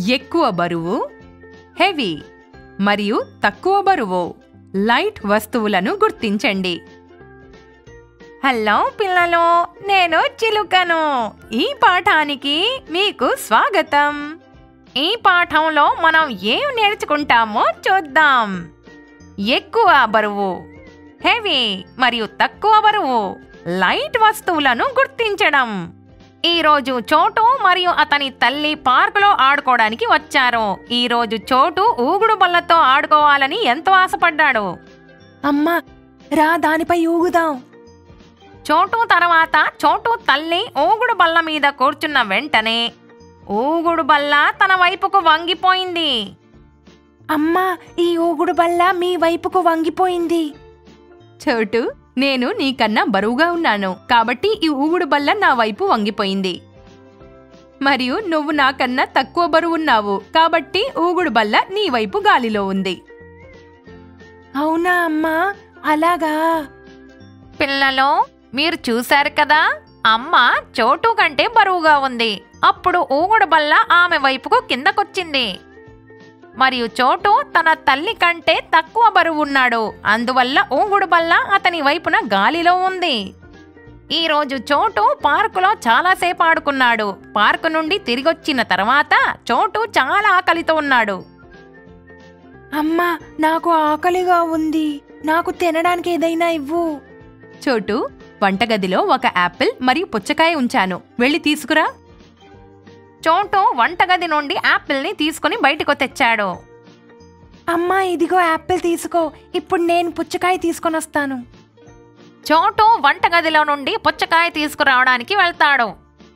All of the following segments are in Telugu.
ఎక్కువ బరువు హెవీ మరియు తక్కువ బరువు లైట్ వస్తువులను గుర్తించండి హలో పిల్లలు నేను చిలుకను ఈ పాఠానికి మీకు స్వాగతం ఈ పాఠంలో మనం ఏం నేర్చుకుంటామో చూద్దాం ఎక్కువ బరువు హెవీ మరియు తక్కువ బరువు లైట్ వస్తువులను గుర్తించడం ఈరోజు చోటు మరియు అతని తల్లి పార్కులో ఆడుకోవడానికి వచ్చారు ఈరోజు చోటు ఊగుడు బల్లతో ఆడుకోవాలని ఎంతో ఆశపడ్డాడు అమ్మా రా దానిపై ఊగుదాం చోటు తర్వాత చోటు తల్లి ఊగుడు బల్ల మీద కూర్చున్న వెంటనే ఊగుడు బల్ల తన వైపుకు వంగిపోయింది అమ్మా ఈ ఊగుడు బల్ల మీ వైపుకు వంగిపోయింది చోటు నేను నీకన్నా బరువుగా ఉన్నాను కాబట్టి ఈ ఊగుడు బల్ల నా వైపు వంగిపోయింది మరియు నువ్వు నాకన్నా తక్కువ బరువున్నావు కాబట్టి ఊగుడు బల్ల నీ వైపు గాలిలో ఉంది అవునా అమ్మా అలాగా పిల్లలో మీరు చూశారు కదా అమ్మ చోటు కంటే బరువుగా ఉంది అప్పుడు ఊగుడు బల్ల ఆమె వైపుకు కిందకొచ్చింది మరియు చోటు తన తల్లి కంటే తక్కువ బరువు ఉన్నాడు అందువల్ల ఊగుడు బల్ల అతని వైపున గాలిలో ఉంది ఈ రోజు చోటు పార్కులో చాలాసేపు ఆడుకున్నాడు పార్కు నుండి తిరిగొచ్చిన తర్వాత చోటు చాలా ఆకలితో ఉన్నాడు అమ్మా నాకు ఆకలిగా ఉంది నాకు తినడానికి ఏదైనా ఇవ్వు చోటు వంటగదిలో ఒక యాపిల్ మరియు పుచ్చకాయ ఉంచాను వెళ్ళి తీసుకురా చోటు వంటగది నుండి యాపిల్ని తీసుకుని బయటకు తెచ్చాడు అమ్మా ఇదిగో యాపిల్ తీసుకో ఇప్పుడు నేను పుచ్చకాయ తీసుకొని వస్తాను చోటు వంటగదిలో నుండి పుచ్చకాయ తీసుకురావడానికి వెళ్తాడు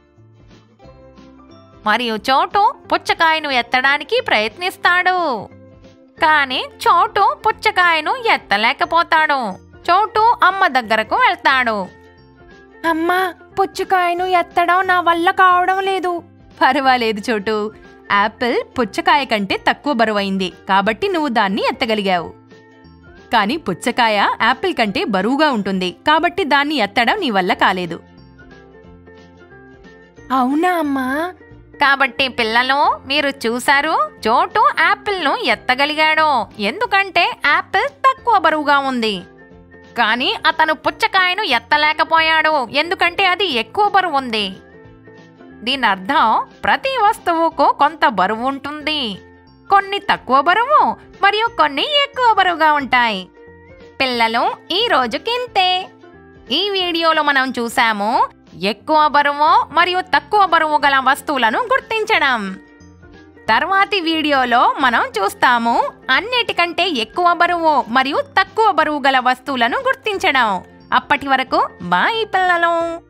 మరియు చోటు పుచ్చకాయను ఎత్తడానికి ప్రయత్నిస్తాడు కానీ చోటు పుచ్చకాయను ఎత్తలేకపోతాడు చోటు అమ్మ దగ్గరకు వెళ్తాడు అమ్మా పుచ్చకాయను ఎత్తడం నా వల్ల కావడం లేదు పర్వాలేదు చోటు యాపిల్ పుచ్చకాయ కంటే తక్కువ బరువైంది కాబట్టి నువ్వు దాన్ని ఎత్తగలిగావు కానీ పుచ్చకాయ యాపిల్ కంటే బరువుగా ఉంటుంది కాబట్టి దాన్ని ఎత్తడం నీ వల్ల కాలేదు అవునా అమ్మా కాబట్టి పిల్లలు మీరు చూశారు చోటు యాపిల్ను ఎత్తగలిగాడు ఎందుకంటే యాపిల్ తక్కువ బరువుగా ఉంది కానీ అతను పుచ్చకాయను ఎత్తలేకపోయాడు ఎందుకంటే అది ఎక్కువ బరువు ఉంది దీని అర్థం ప్రతి వస్తువుకు కొంత బరువు ఉంటుంది కొన్ని తక్కువ బరువు మరియు కొన్ని ఎక్కువ బరువుగా ఉంటాయి పిల్లలు ఈ రోజుకింతే ఈ వీడియోలో మనం చూసాము ఎక్కువ బరువు మరియు తక్కువ బరువు గల వస్తువులను గుర్తించడం తర్వాతి వీడియోలో మనం చూస్తాము అన్నిటికంటే ఎక్కువ బరువు మరియు తక్కువ బరువు గల వస్తువులను గుర్తించడం అప్పటి వరకు బాయ్ పిల్లలు